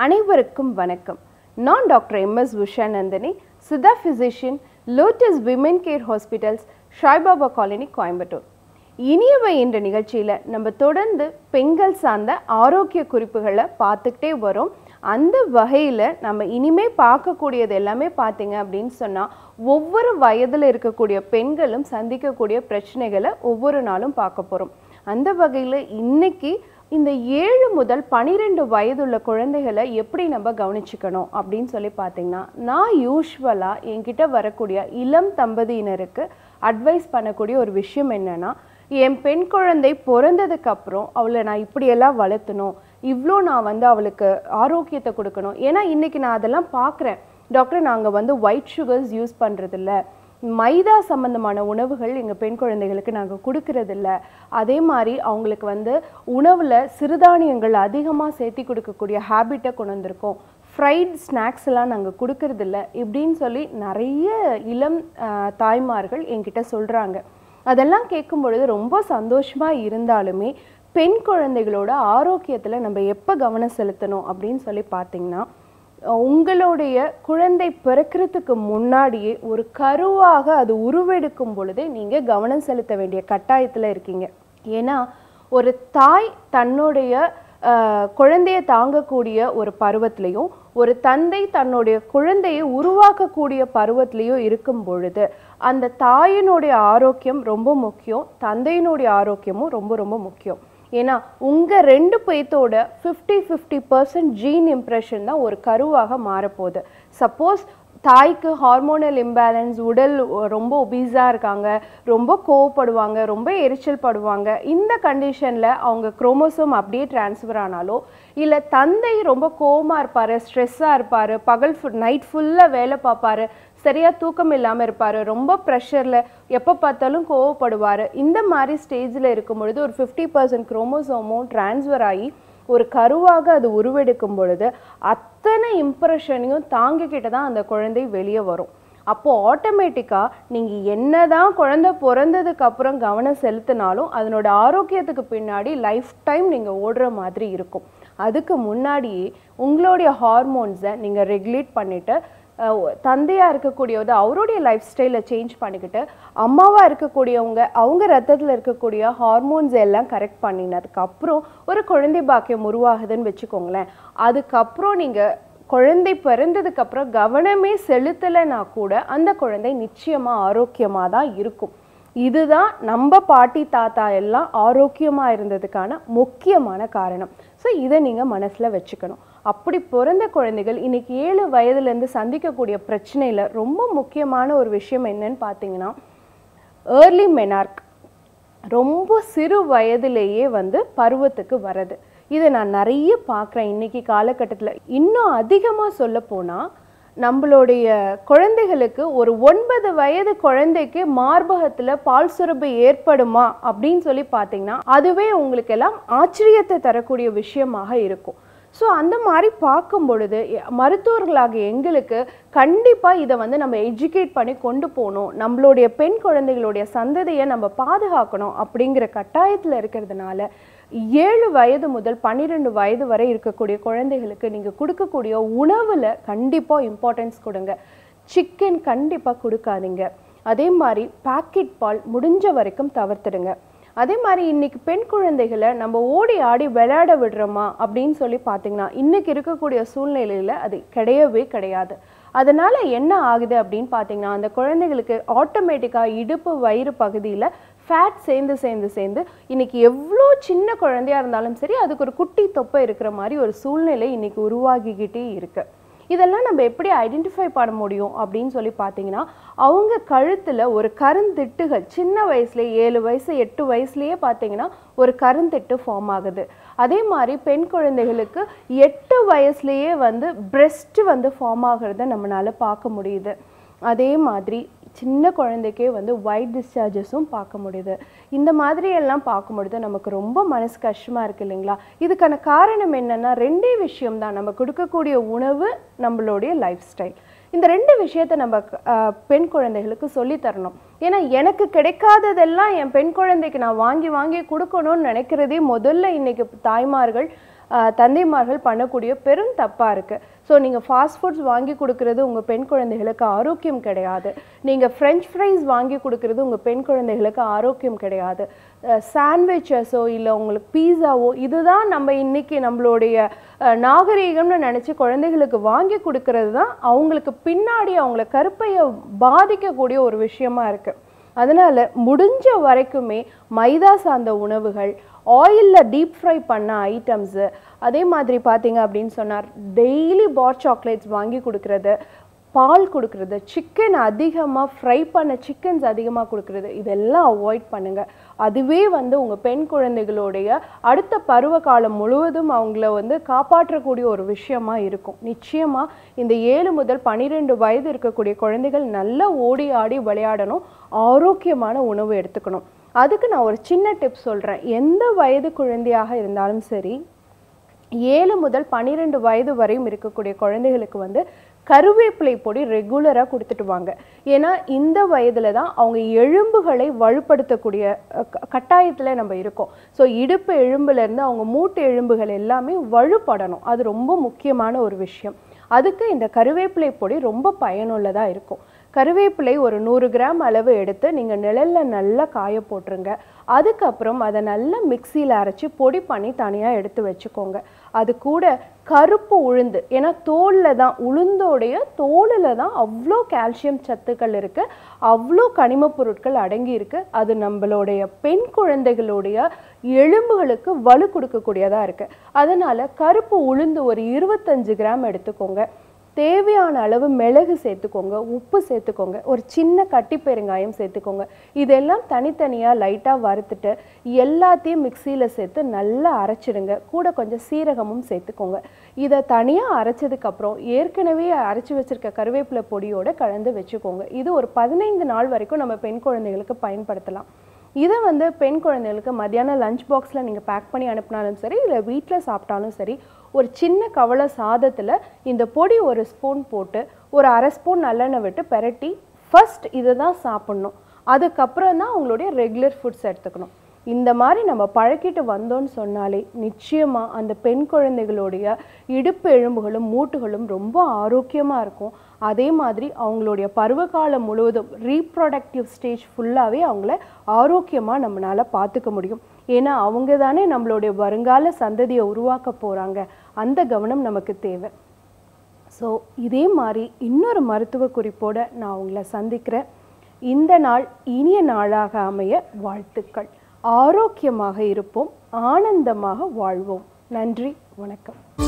அனைவருக்கும் வணக்கம் நான் doctor M S Usha Nandini Siddha physician Lotus Women Care Hospitals Saibaba Colony Coimbatore இனியவை என்ற நிகழ்ச்சியில் நம்ம தொடர்ந்து பெண்கள் சார்ந்த ஆரோக்கிய குறிப்புகளை பார்த்துக்கிட்டே வரோம் அந்த வகையில் நம்ம இனிமே பார்க்கக்கூடியது எல்லாமே பார்த்தீங்க அப்படின்னு சொன்னால் ஒவ்வொரு வயதில் இருக்கக்கூடிய பெண்களும் சந்திக்கக்கூடிய பிரச்சனைகளை ஒவ்வொரு நாளும் பார்க்க போகிறோம் அந்த வகையில் இன்னைக்கு இந்த ஏழு முதல் பனிரெண்டு வயதுள்ள குழந்தைகளை எப்படி நம்ம கவனிச்சுக்கணும் அப்படின்னு சொல்லி பார்த்தீங்கன்னா நான் யூஸ்வலாக என்கிட்ட வரக்கூடிய இளம் தம்பதியினருக்கு அட்வைஸ் பண்ணக்கூடிய ஒரு விஷயம் என்னன்னா என் பெண் குழந்தை பிறந்ததுக்கு அப்புறம் அவளை நான் இப்படியெல்லாம் வளர்த்தணும் இவ்வளோ நான் வந்து அவளுக்கு ஆரோக்கியத்தை கொடுக்கணும் ஏன்னா இன்னைக்கு நான் அதெல்லாம் பார்க்குறேன் டாக்டர் நாங்கள் வந்து ஒயிட் சுகர்ஸ் யூஸ் பண்ணுறதில்ல மைதா சம்பந்தமான உணவுகள் எங்கள் பெண் குழந்தைகளுக்கு நாங்கள் கொடுக்கறதில்ல அதே மாதிரி அவங்களுக்கு வந்து உணவில் சிறுதானியங்கள் அதிகமாக சேர்த்தி கொடுக்கக்கூடிய ஹேபிட்டை கொண்டு வந்திருக்கோம் ஃப்ரைட் ஸ்நாக்ஸ் எல்லாம் நாங்கள் கொடுக்கறதில்ல இப்படின்னு சொல்லி நிறைய இளம் ஆஹ், தாய்மார்கள் என்கிட்ட சொல்கிறாங்க அதெல்லாம் கேட்கும் பொழுது ரொம்ப சந்தோஷமாக இருந்தாலுமே பெண் குழந்தைகளோட ஆரோக்கியத்தில் நம்ம எப்போ கவனம் செலுத்தணும் அப்படின்னு சொல்லி பார்த்தீங்கன்னா உங்களுடைய குழந்தை பிறக்கிறதுக்கு முன்னாடியே ஒரு கருவாக அது உருவெடுக்கும் பொழுதே நீங்கள் கவனம் செலுத்த வேண்டிய கட்டாயத்தில் இருக்கீங்க ஏன்னா ஒரு தாய் தன்னுடைய ஆஹ், குழந்தையை தாங்கக்கூடிய ஒரு பருவத்திலையும் ஒரு தந்தை தன்னுடைய குழந்தையை உருவாக்கக்கூடிய பருவத்திலையும் இருக்கும் பொழுது அந்த தாயினுடைய ஆரோக்கியம் ரொம்ப முக்கியம் தந்தையினுடைய ஆரோக்கியமும் ரொம்ப ரொம்ப முக்கியம் ஏன்னா உங்கள் ரெண்டு பேர்த்தோட fifty fifty percent gene impression தான் ஒரு கருவாக மாறப்போகுது சப்போஸ் தாய்க்கு ஹார்மோனல் இம்பேலன்ஸ் உடல் ரொம்ப ஒபீஸாக இருக்காங்க ரொம்ப கோவப்படுவாங்க ரொம்ப எரிச்சல் படுவாங்க இந்த கண்டிஷனில் அவங்க குரோமோசோம் அப்படியே டிரான்ஸ்ஃபர் ஆனாலோ இல்லை தந்தை ரொம்ப கோவமாக இருப்பார் ஸ்ட்ரெஸ்ஸாக இருப்பார் பகல் ஃபுல் நைட் ஃபுல்லாக வேலை பார்ப்பாரு சரியா தூக்கம் இல்லாமல் இருப்பார் ரொம்ப ப்ரெஷரில் எப்போ பார்த்தாலும் கோவப்படுவார் இந்த மாதிரி ஸ்டேஜில் இருக்கும் பொழுது ஒரு ஃபிஃப்டி பர்சன்ட் குரோமோசோமும் டிரான்ஸ்ஃபர் ஆகி ஒரு கருவாக அது உருவெடுக்கும் பொழுது அத்தனை இம்ப்ரெஷனையும் தாங்கிக்கிட்டு தான் அந்த குழந்தை வெளியே வரும் அப்போது ஆட்டோமேட்டிக்காக நீங்கள் என்னதான் குழந்தை பிறந்ததுக்கு அப்புறம் கவனம் செலுத்தினாலும் அதனோட ஆரோக்கியத்துக்கு பின்னாடி லைஃப் டைம் நீங்கள் ஓடுற மாதிரி இருக்கும் அதுக்கு முன்னாடியே உங்களுடைய ஹார்மோன்ஸை நீங்கள் ரெகுலேட் பண்ணிவிட்டு தந்தையாக இருக்கக்கூடியவது அவருடைய லைஃப் ஸ்டைலை சேஞ்ச் பண்ணிக்கிட்டு அம்மாவாக இருக்கக்கூடியவங்க அவங்க ரத்தத்தில் இருக்கக்கூடிய ஹார்மோன்ஸ் எல்லாம் கரெக்ட் பண்ணினதுக்கு அப்புறம் ஒரு குழந்தை பாக்கியம் உருவாகுதுன்னு வச்சுக்கோங்களேன் அதுக்கப்புறம் நீங்கள் குழந்தை பிறந்ததுக்கு அப்புறம் கவனமே செலுத்தலைனா கூட அந்த குழந்தை நிச்சயமாக ஆரோக்கியமாக தான் இருக்கும் இதுதான் நம்ம பாட்டி தாத்தா எல்லாம் ஆரோக்கியமாக இருந்ததுக்கான முக்கியமான காரணம் ஸோ இதை நீங்கள் மனசில் வச்சுக்கணும் அப்படி பிறந்த குழந்தைகள் இன்னைக்கு ஏழு வயதுலேருந்து சந்திக்கக்கூடிய பிரச்சனையில் ரொம்ப முக்கியமான ஒரு விஷயம் என்னன்னு பார்த்தீங்கன்னா ஏர்லி மெனார்க் ரொம்ப சிறு வயதிலேயே வந்து பருவத்துக்கு வரது இதை நான் நிறைய பார்க்குறேன் இன்னைக்கு காலகட்டத்தில் இன்னும் அதிகமாக சொல்ல போனால் நம்மளுடைய குழந்தைகளுக்கு ஒரு ஒன்பது வயது குழந்தைக்கு மார்பகத்தில் பால் சுரப்பு ஏற்படுமா அப்படின்னு சொல்லி பார்த்தீங்கன்னா அதுவே உங்களுக்கு எல்லாம் ஆச்சரியத்தை தரக்கூடிய விஷயமாக இருக்கும் ஸோ அந்த மாதிரி பார்க்கும் பொழுது எ- மருத்துவர்களாக எங்களுக்கு கண்டிப்பாக இதை வந்து நம்ம எஜுகேட் பண்ணி கொண்டு போகணும் நம்மளுடைய பெண் குழந்தைகளுடைய சந்ததியை நம்ம பாதுகாக்கணும் அப்படிங்கிற கட்டாயத்தில் இருக்கிறதுனால ஏழு வயது முதல் பன்னிரெண்டு வயது வரை இருக்கக்கூடிய குழந்தைகளுக்கு நீங்கள் கொடுக்கக்கூடிய உணவில் கண்டிப்பாக இம்பார்ட்டன்ஸ் கொடுங்க சிக்கன் கண்டிப்பாக கொடுக்காதீங்க அதே மாதிரி பாக்கெட் பால் முடிஞ்ச வரைக்கும் தவிர்த்துடுங்க அதே மாதிரி இன்னைக்கு பெண் குழந்தைகளை நம்ம ஓடி ஆடி விளையாட விடுறோமா அப்படின்னு சொல்லி பார்த்தீங்கன்னா இன்னைக்கு இருக்கக்கூடிய சூழ்நிலையில் அது கிடையவே கிடையாது அதனால என்ன ஆகுது அப்படின்னு பார்த்தீங்கன்னா அந்த குழந்தைகளுக்கு ஆட்டோமேட்டிக்காக இடுப்பு வயிறு பகுதியில் ஃபேட் சேர்ந்து சேர்ந்து சேர்ந்து இன்னைக்கு எவ்வளோ சின்ன குழந்தையா இருந்தாலும் சரி அதுக்கு ஒரு குட்டி தொப்பை இருக்கிற மாதிரி ஒரு சூழ்நிலை இன்னைக்கு உருவாகிக்கிட்டே இருக்கு இதெல்லாம் நம்ம எப்படி ஐடென்டிஃபை பண்ண முடியும் அப்படின்னு சொல்லி பார்த்தீங்கன்னா அவங்க கழுத்தில் ஒரு கருந்திட்டுகள் சின்ன வயசுல ஏழு வயசு எட்டு வயசுலயே பார்த்தீங்கன்னா ஒரு கருந்திட்டு ஃபார்ம் ஆகுது அதே மாதிரி பெண் குழந்தைகளுக்கு எட்டு வயசுலயே வந்து breast வந்து ஃபார்ம் ஆகிறத நம்மளால பார்க்க முடியுது அதே மாதிரி சின்ன குழந்தைக்கே வந்து ஒயிட் டிஸ்சார்ஜஸும் பார்க்க முடியுது இந்த மாதிரி எல்லாம் பார்க்கும் பொழுது நமக்கு ரொம்ப மனசு கஷ்டமாக இருக்கு இல்லைங்களா இதுக்கான காரணம் என்னன்னா ரெண்டே விஷயம் தான் நம்ம கொடுக்கக்கூடிய உணவு நம்மளுடைய லைஃப் ஸ்டைல் இந்த ரெண்டு விஷயத்தை நம்ம அஹ், பெண் குழந்தைகளுக்கு சொல்லித் தரணும் ஏன்னா எனக்கு கிடைக்காததெல்லாம் என் பெண் குழந்தைக்கு நான் வாங்கி வாங்கி கொடுக்கணும்னு நினைக்கிறதே முதல்ல இன்னைக்கு தாய்மார்கள் ஆஹ், தந்தைமார்கள் பண்ணக்கூடிய பெரும் தப்பாக இருக்குது ஸோ நீங்கள் ஃபாஸ்ட் ஃபுட்ஸ் வாங்கி கொடுக்கறது உங்கள் பெண் குழந்தைகளுக்கு ஆரோக்கியம் கிடையாது நீங்கள் ஃப்ரெஞ்ச் ஃப்ரைஸ் வாங்கி கொடுக்கறது உங்கள் பெண் குழந்தைகளுக்கு ஆரோக்கியம் கிடையாது சாண்ட்விச்சஸோ இல்லை உங்களுக்கு பீஸாவோ இதுதான் நம்ம இன்னைக்கு நம்மளுடைய அஹ், நாகரீகம்னு நினச்சி குழந்தைகளுக்கு வாங்கி கொடுக்கறது தான் அவங்களுக்கு பின்னாடி அவங்கள கருப்பையை பாதிக்கக்கூடிய ஒரு விஷயமா இருக்குது அதனால முடிஞ்ச வரைக்குமே மைதா சார்ந்த உணவுகள் ஆயிலில் டீப் ஃப்ரை பண்ண ஐட்டம்ஸு அதே மாதிரி பார்த்தீங்க அப்படின்னு சொன்னார் டெய்லி பார் சாக்லேட்ஸ் வாங்கி கொடுக்கறது பால் கொடுக்கறது சிக்கன் அதிகமாக ஃப்ரை பண்ண சிக்கன்ஸ் அதிகமாக கொடுக்கறது இதெல்லாம் அவாய்ட் பண்ணுங்கள் அதுவே வந்து உங்கள் பெண் குழந்தைகளுடைய அடுத்த பருவ காலம் முழுவதும் அவங்கள வந்து காப்பாற்றக்கூடிய ஒரு விஷயமா இருக்கும் நிச்சயமாக இந்த ஏழு முதல் பன்னிரெண்டு வயது இருக்கக்கூடிய குழந்தைகள் நல்லா ஓடி ஆடி விளையாடணும் ஆரோக்கியமான உணவு எடுத்துக்கணும் அதுக்கு நான் ஒரு சின்ன டிப் சொல்கிறேன் எந்த வயது குழந்தையாக இருந்தாலும் சரி ஏழு முதல் பன்னிரெண்டு வயது வரையும் இருக்கக்கூடிய குழந்தைகளுக்கு வந்து கருவேப்பிலை பொடி ரெகுலராக கொடுத்துட்டு வாங்க ஏன்னா இந்த வயதில் தான் அவங்க எலும்புகளை வலுப்படுத்தக்கூடிய கட்டாயத்தில் நம்ம இருக்கோம் ஸோ இடுப்பு எலும்புலேருந்து அவங்க மூட்டு எலும்புகள் எல்லாமே வலுப்படணும் அது ரொம்ப முக்கியமான ஒரு விஷயம் அதுக்கு இந்த கருவேப்பிலை பொடி ரொம்ப பயனுள்ளதாக இருக்கும் கருவேப்பிலை ஒரு நூறு கிராம் அளவு எடுத்து நீங்கள் நிழலில் நல்லா காய போட்டுருங்க அதுக்கப்புறம் அதை நல்லா மிக்சியில் அரைச்சி பொடி பண்ணி தனியாக எடுத்து வச்சுக்கோங்க அது கூட கருப்பு உளுந்து ஏன்னா தோலில் தான் உளுந்தோடைய தோலில் தான் அவ்வளோ கால்சியம் சத்துக்கள் இருக்குது அவ்வளோ கனிமப் பொருட்கள் அடங்கி இருக்கு அது நம்மளுடைய பெண் குழந்தைகளுடைய எலும்புகளுக்கு வலு கொடுக்கக்கூடியதாக இருக்குது அதனால் கருப்பு உளுந்து ஒரு இருபத்தஞ்சு கிராம் எடுத்துக்கோங்க தேவையான அளவு மிளகு சேர்த்துக்கோங்க உப்பு சேர்த்துக்கோங்க ஒரு சின்ன கட்டி பெருங்காயம் சேர்த்துக்கோங்க இதெல்லாம் தனித்தனியாக லைட்டாக வறுத்துட்டு எல்லாத்தையும் மிக்சியில் சேர்த்து நல்லா அரைச்சிடுங்க கூட கொஞ்சம் சீரகமும் சேர்த்துக்கோங்க இதை தனியாக அரைச்சதுக்கப்புறம் ஏற்கனவே அரைச்சி வச்சிருக்க கருவேப்பிலை பொடியோட கலந்து வச்சுக்கோங்க இது ஒரு பதினைந்து நாள் வரைக்கும் நம்ம பெண் குழந்தைகளுக்கு பயன்படுத்தலாம் இதை வந்து பெண் குழந்தைகளுக்கு மத்தியானம் லஞ்ச் பாக்ஸில் நீங்கள் பேக் பண்ணி அனுப்பினாலும் சரி இல்லை வீட்டில் சாப்பிட்டாலும் சரி ஒரு சின்ன கவலை சாதத்தில் இந்த பொடி ஒரு ஸ்பூன் போட்டு ஒரு அரை ஸ்பூன் நல்லெண்ணெய் விட்டு பெரட்டி ஃபர்ஸ்ட் இதை தான் சாப்பிட்ணும் அதுக்கப்புறம் தான் அவங்களுடைய ரெகுலர் ஃபுட்ஸ் எடுத்துக்கணும் இந்த மாதிரி நம்ம பழக்கிட்டு வந்தோம்னு சொன்னாலே நிச்சயமாக அந்த பெண் குழந்தைகளுடைய இடுப்பு எலும்புகளும் மூட்டுகளும் ரொம்ப ஆரோக்கியமாக இருக்கும் அதே மாதிரி அவங்களுடைய பருவகாலம் முழுவதும் ரீப்ரொடக்டிவ் ஸ்டேஜ் ஃபுல்லாகவே அவங்கள ஆரோக்கியமாக நம்மளால் பார்த்துக்க முடியும் ஏன்னா அவங்க தானே நம்மளுடைய வருங்கால சந்ததியை உருவாக்க போகிறாங்க அந்த கவனம் நமக்கு தேவை ஸோ இதே மாதிரி இன்னொரு மருத்துவ குறிப்போடு நான் உங்களை சந்திக்கிறேன் இந்த நாள் இனிய நாளாக அமைய வாழ்த்துக்கள் ஆரோக்கியமாக இருப்போம் ஆனந்தமாக வாழ்வோம் நன்றி வணக்கம்